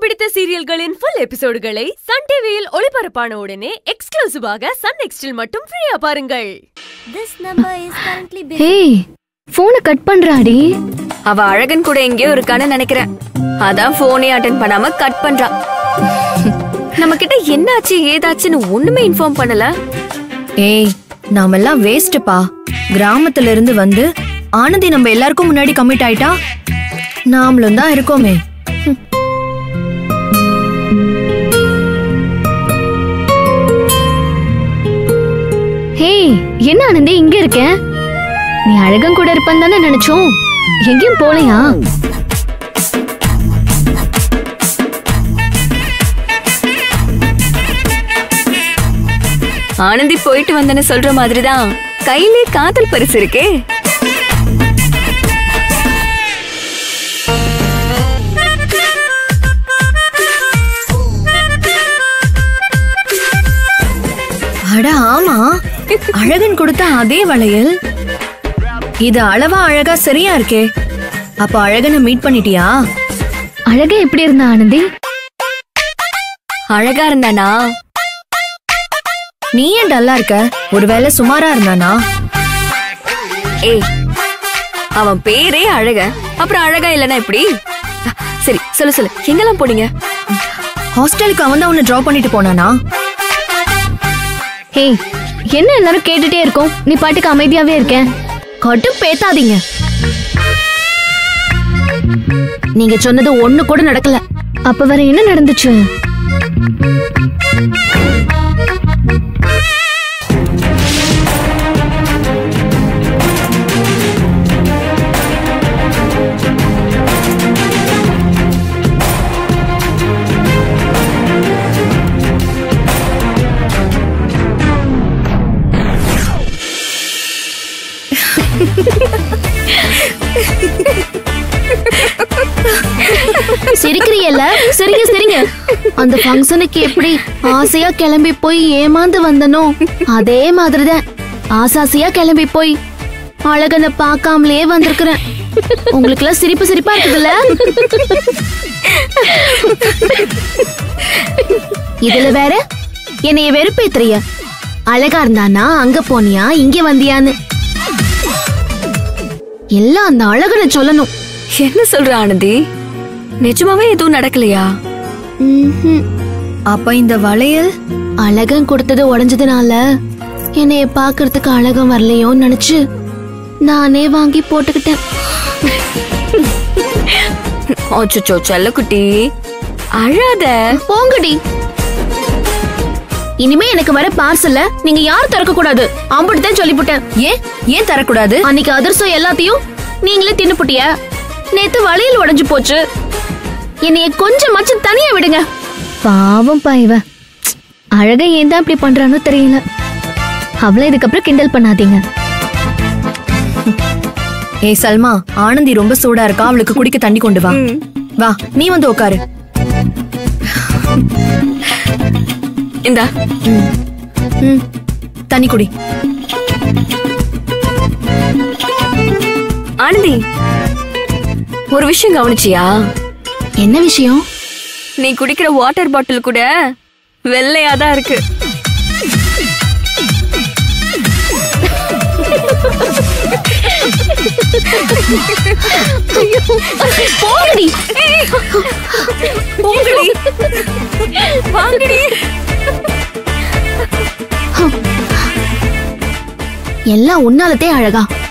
பிடித்த சீரியல்களின் full எபிசோடுகளை Sun டிவியில் ஒளிபரப்பான உடனே எக்ஸ்க்ளூசிவாக சன் நெக்ஸ்டில் மட்டும் ஃப்ரீயா பாருங்கள் This number is currently busy. Hey போனை கட் பண்றாடி அவ அழகன் கூட எங்கேயோ இருக்கான்னு நினைக்கிறேன் அதான் போனே அட்டன் பண்ணாம கட் பண்றா நம்ம கிட்ட என்னாச்சு ஏதாச்சுன்னு ஒண்ணுமே இன்ஃபார்ம் பண்ணல ஏய் நாமெல்லாம் வேஸ்ட்பா கிராமத்துல இருந்து வந்து ஆனந்தி நம்ம எல்லாருக்கும் முன்னாடி கமிட் ஆயிட்டா நாமளும் தான் இருக்கோமே ஹேய் என்ன ஆனந்தி இங்க இருக்க நீ அழகன் கூட இருப்பேன்னு தானே நினைச்சோம் எங்கேயும் போலையா ஆனந்தி போயிட்டு வந்தேன்னு சொல்ற மாதிரிதான் கையிலே காதல் பரிசு இருக்கே அட ஆமா அழகன் கொடுத்த அதே வளையல் இது அளவா அழகா சரியா இருக்கே அப்ப அழகனை மீட் பண்ணிட்டியா அழகா எப்படி இருந்தா ஆனந்தி அழகா இருந்தானா நீ ஏன் டல்லா இருக்க ஒருவேளை சுமாரா இருந்தானா ஏய் அவன் பேரே அழக அப்புறம் அழகா இல்லனா எப்படி சரி சொல்லு சொல்லு எங்கெல்லாம் போனீங்க ஹாஸ்டலுக்கு அவன் தான் உன்னை டிராப் பண்ணிட்டு போனானா ஹேய் என்ன எல்லாரும் கேட்டுட்டே இருக்கோம் நீ பாட்டுக்கு அமைதியாவே இருக்க கட்டும் பேத்தாதீங்க நீங்க சொன்னது ஒண்ணு கூட நடக்கல அப்ப வேற என்ன நடந்துச்சு சிரிக்கிறீல்ல சரிங்க சரிங்க அந்த ஃபங்க்ஷனுக்கு எப்படி ஆசையா கிளம்பி போய் ஏமாந்து வந்தனோ அதே மாதிரிதான் ஆசாசியா கிளம்பி போய் அழகனை பார்க்காமலே வந்திருக்கிறேன் உங்களுக்கு எல்லாம் சிரிப்பு சிரிப்பா இருக்குதுல்ல இதுல வேற என்னைய வெறுப்பேத்துறிய அழகா இருந்தானா அங்க போனியா இங்க வந்தியான்னு எல்லாம் அந்த அழகனை சொல்லணும் என்ன சொல்ற ஆனந்தி நிஜமாவே எதுவும் நடக்கலையா ம்ஹும். அப்ப இந்த வளையல் அழகன் கொடுத்தது உடைஞ்சதுனால என்னைய பாக்குறதுக்கு அழகம் வரலையோன்னு நினைச்சு நானே வாங்கி போட்டுக்கிட்டேன் அச்சோ செல்லக்குட்டி அழாத போங்கடி இனிமே எனக்கு வர பார்சல்ல நீங்க யாரும் திறக்க கூடாது அம்புட்டு சொல்லிவிட்டேன் ஏன் ஏன் தரக்கூடாது அன்னைக்கு அதிர்ஷ்டம் எல்லாத்தையும் நீங்களே தின்னுப்புட்டிய நேத்து வளையல் உடைஞ்சு போச்சு என்னைய கொஞ்சமாச்சும் தனியா விடுங்க பாவம் பா இவ அழகா ஏன் தான் இப்படி பண்றானோ தெரியல அவளை இதுக்கப்புறம் கிண்டல் பண்ணாதீங்க ஏய் சல்மா ஆனந்தி ரொம்ப சூடா இருக்கா அவளுக்கு குடிக்க தண்ணி கொண்டு வா வா நீ வந்து உட்காரு இந்தா ம் தண்ணி குடி ஆனந்தி ஒரு விஷயம் கவனிச்சியா என்ன விஷயம் நீ குடிக்கிற வாட்டர் பாட்டில் கூட வெள்ளையா தான் இருக்கு போங்கடி போங்கடி வாங்கடி எல்லாம் உன்னாலத்தே அழகா